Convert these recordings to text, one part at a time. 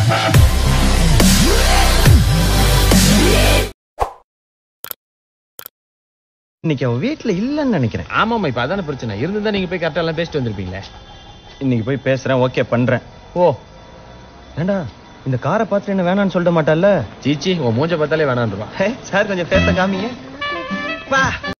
இன்னைக்கு அவன் வீட்ல இல்லன்னு நினைக்கிறேன் ஆமாமா இப்ப அதான பிரச்சனை இருந்திருந்தா நீங்க போய் கரெக்டா எல்லாம் பேசிட்டு வந்திருப்பீங்களே இன்னைக்கு போய் பேசுறேன் ஓகே பண்றேன் ஓ ஏண்டா இந்த காரை பார்த்து என்ன வேணாம்னு சொல்ல மாட்டால சீச்சி உன் மூஞ்ச பார்த்தாலே வேணான்றான் சார் கொஞ்சம் பேச காமிங்க வா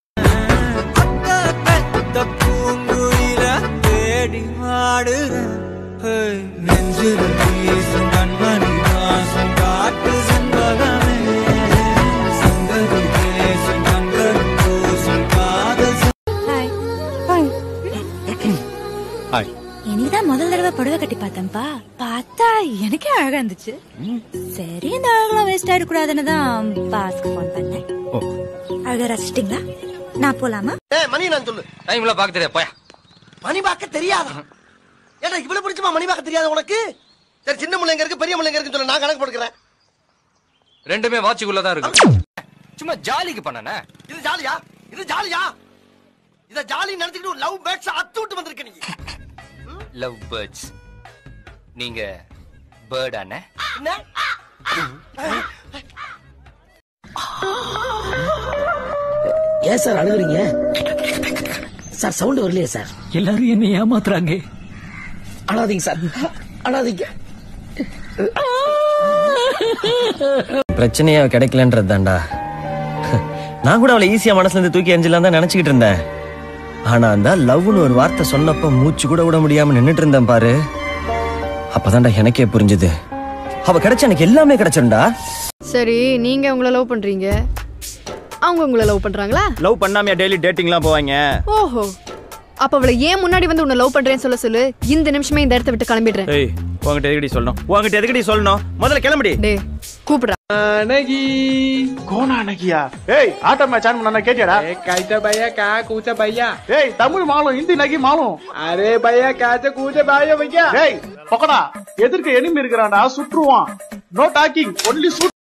ஹாய் இன்னைக்குதான் முதல் தடவை புடவை கட்டி பார்த்தேன்ப்பா பார்த்தா எனக்கே அழகா இருந்துச்சு சரி இந்த அழகெல்லாம் வேஸ்ட் ஆயிடக்கூடாதுன்னு தான் பாஸ்க்கு ஃபோன் பண்ணேன் ஓ. அழகா ரசிச்சிட்டீங்களா நான் போலாமா ஏய் மணி நான் சொல்லு டைம்ல பாக்க தெரியாது போயா மணி பார்க்க தெரியாதா ஏடா இவ்வளவு பிடிச்சமா மணி பார்க்க தெரியாத உனக்கு சரி சின்ன முள்ளைங்க இருக்கு பெரிய முள்ளைங்க இருக்குன்னு சொல்லு நான் கணக்கு போட்டுக்கிறேன் ரெண்டுமே வாட்சிக்குள்ள தான் இருக்கு சும்மா ஜாலிக்கு பண்ணனே இது ஜாலியா இது ஜாலியா இத ஜாலி நினைச்சுக்கிட்டு லவ் பேட்ஸ் அத்து விட்டு வந்திருக்க நீ லவ் பேர்ட்ஸ் நீங்க பேர்ட் அண்ணே என்ன ஏன் சார் அழுகுறீங்க சார் சவுண்ட் வரலையே சார் எல்லாரும் என்ன ஏமாத்துறாங்க அழாதீங்க சார் அழாதீங்க பிரச்சனையா கிடைக்கலன்றது தான்டா நான் கூட அவளை ஈஸியா மனசுல இருந்து தூக்கி எரிஞ்சலாம் தான் நினைச்சுக்கிட்டு இருந்தேன் ஆனா அந்த லவ்னு ஒரு வார்த்தை சொன்னப்ப மூச்சு கூட விட முடியாம நின்னுட்டு இருந்தேன் பாரு அப்பதான்டா எனக்கே புரிஞ்சுது அவ கிடைச்ச எனக்கு எல்லாமே கிடைச்சிருந்தா சரி நீங்க உங்களை லவ் பண்றீங்க அவங்க உங்களை லவ் பண்றாங்களா லவ் பண்ணாமையா டெய்லி டேட்டிங்லாம் போவாங்க ஓஹோ அப்ப அவளை ஏன் முன்னாடி வந்து உன்னை லவ் பண்றேன்னு சொல்ல சொல்லு இந்த நிமிஷமே இந்த இடத்த விட்டு கிளம்பிடுறேன் ஏய் உங்ககிட்ட எதுக்கடி சொல்லணும் உங்ககிட்ட எதுக்கடி சொல்லணும் முதல்ல கிளம்புடி டே கூப்பிடுறா கோனா அன்னைக்கியா ஏய் ஆட்டம் மேட்ச் ஆன் பண்ணா கேட்டியாடா கைச்ச பையா கா கூச்ச பையா ஏய் தமிழ் மாலும் ஹிந்தி நகி மாலும் அரே பையா காச்ச கூச்ச பையா பையா ஏய் பொக்கடா எதிர்க்க எனிமி இருக்கிறான்டா சுற்றுவான் நோ டாக்கிங் ஒன்லி